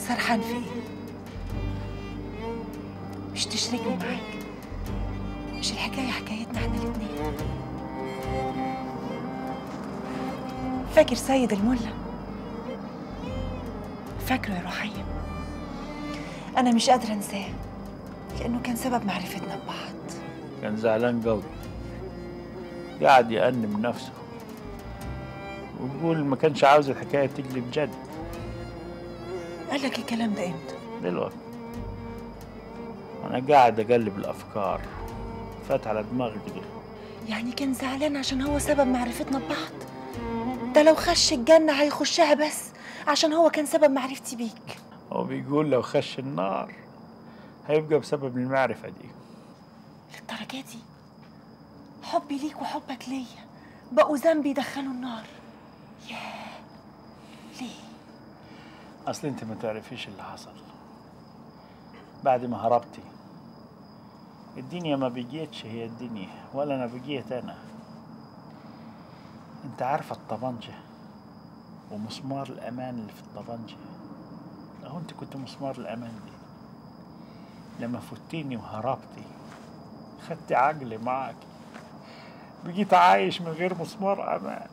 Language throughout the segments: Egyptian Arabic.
سرحان في ايه مش تشركني معاك مش الحكاية حكايتنا احنا الاتنين فاكر سيد الملا فاكره يا رحيم انا مش قادرة انساه لانه كان سبب معرفتنا ببعض كان زعلان قوي قاعد يأنب نفسه ويقول ما كانش عاوز الحكاية تقلب جد قال لك الكلام ده امتى دلوقتي وانا قاعد اقلب الافكار فات على دماغي كده يعني كان زعلان عشان هو سبب معرفتنا ببعض ده لو خش الجنة هيخشها بس عشان هو كان سبب معرفتي بيك هو بيقول لو خش النار هيبقى بسبب المعرفة دي للدرجة دي حبي ليك وحبك ليا بقوا ذنبي يدخلوا النار ياه ليه اصل انت ما تعرفيش اللي حصل بعد ما هربتي الدنيا ما بقيتش هي الدنيا ولا انا بقيت انا انت عارفة الطبنجة ومسمار الامان اللي في الطبنجة اهو انت كنت مسمار الامان دي لما فتيني وهربتي خدت عقلي معاك بقيت عايش من غير مسمار امان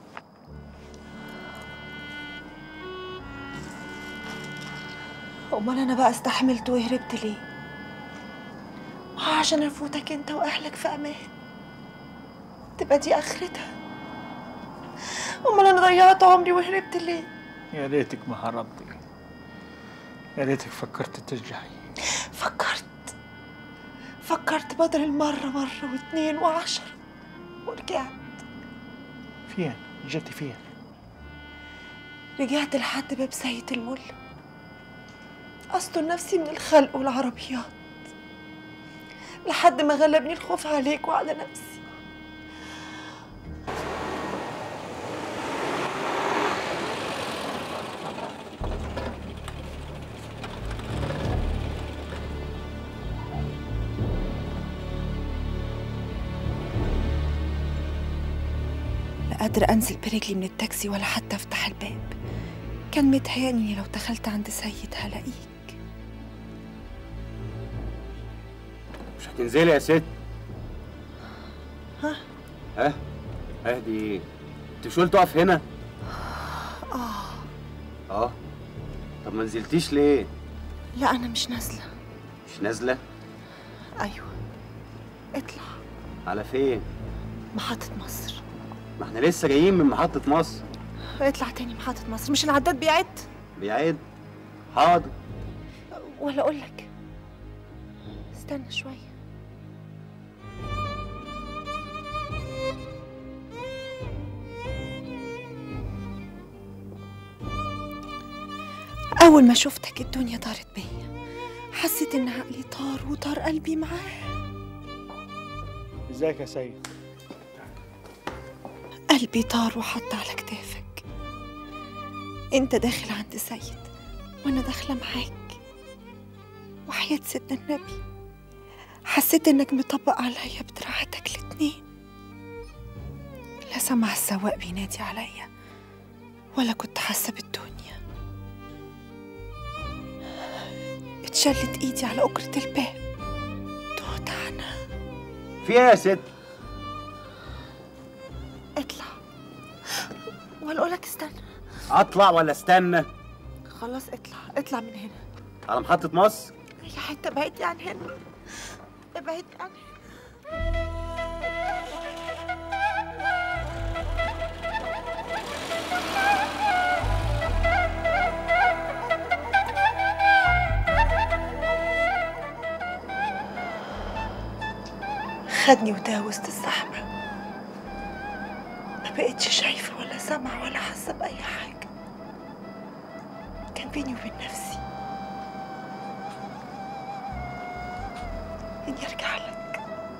امال انا بقى استحملت وهربت ليه آه، عشان افوتك انت واهلك في امان تبقى دي اخرتها امال انا ضيعت عمري وهربت ليه يا ريتك ما هربتي يا ريتك فكرت ترجعي فكرت فكرت بدل المرة مرة واتنين وعشرة ورجعت فين جيتي فين رجعت لحد باب سيد الملا أستر نفسي من الخلق والعربيات لحد ما غلبني الخوف عليك وعلى نفسي لا قادرة أنزل برجلي من التاكسي ولا حتى أفتح الباب كان متهيأني لو دخلت عند سيد هلاقيك مش هتنزلي يا ست ها؟ ها اهدي ايه انت مش قلت اقف هنا آه اه طب ما نزلتيش ليه لا أنا مش نازلة مش نازله أيوة اطلع على فين محطة مصر ما احنا لسه جايين من محطه مصر اطلع تاني محطة مصر مش العداد بيعد بيعد حاضر ولا أقول لك استنى شوية أول ما شفتك الدنيا طارت بيا حسيت إن عقلي طار وطار قلبي معاه ازيك يا سيد قلبي طار وحط على كتافك انت داخل عند سيد وانا داخله معاك وحياة سيدنا النبي حسيت انك مطبق عليا بدراعتك الاتنين لا سمع السواق بينادي عليا ولا كنت حاسه بالدنيا اتشلت ايدي على أكرة الباب تهت عنها في ايه يا ست اطلع ولا اقولك استنى اطلع ولا استنى خلاص اطلع اطلع من هنا على محطه مصر يا حته بعيدي عن هنا ابعد عن هنا خدني وتاه وسط الزحمة ما بقتش شايفة ولا سامعة ولا حاسة بأي حاجة كان بيني وبين نفسي إني أرجع لك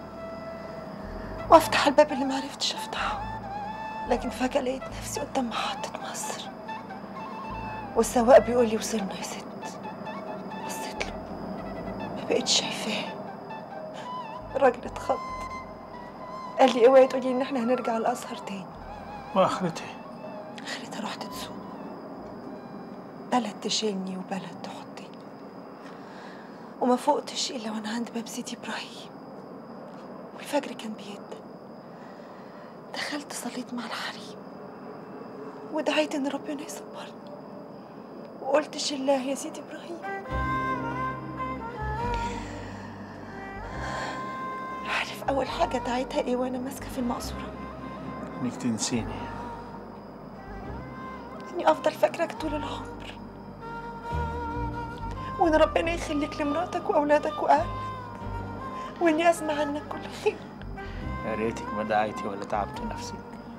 وأفتح الباب اللي معرفتش أفتحه لكن فجأة لقيت نفسي قدام محطة مصر والسواق بيقول لي وصلنا يا ست بصيت له ما بقتش شايفاه الراجل اتخض قال لي اوعي تقولي ان احنا هنرجع الازهر تاني ما اخرتي اخرتها رحت تسوق بلد تشيلني وبلد تحطني وما فوقتش إلا وأنا عند باب سيدي إبراهيم والفجر كان بيد دخلت صليت مع الحريم ودعيت إن ربنا يصبرني وقلت شلاه يا سيدي إبراهيم عارف أول حاجة دعيتها إيه وأنا ماسكة في المقصورة انك تنسيني إني أفضل فاكرك طول العمر وإن ربنا يخليك لمراتك وأولادك وأهلك وإني أسمع عنك كل خير يا ريتك ما دعيتي ولا تعبت نفسك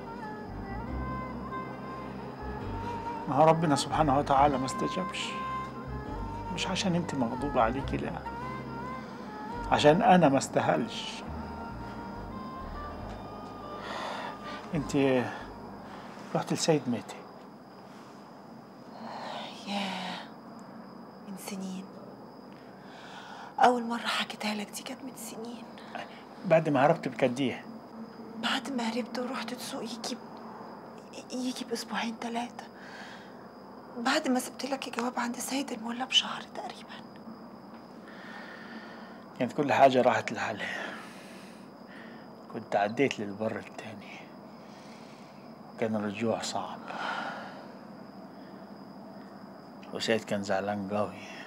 ما هو ربنا سبحانه وتعالى ما استجابش مش عشان انت مغضوبة عليكي لا عشان انا ما استاهلش انت رحت لسيد ميتي ياه من سنين أول مرة حكيتها لك دي كانت من سنين بعد ما هربت بكديه بعد ما هربت ورحت تسوق يجي يجي بأسبوعين ثلاثة بعد ما سبت لك الجواب عند سيد المولى بشهر تقريبا كانت كل حاجة راحت لحالها كنت عديت للبر التاني كان الرجوع صعب وسيد كان زعلان قوي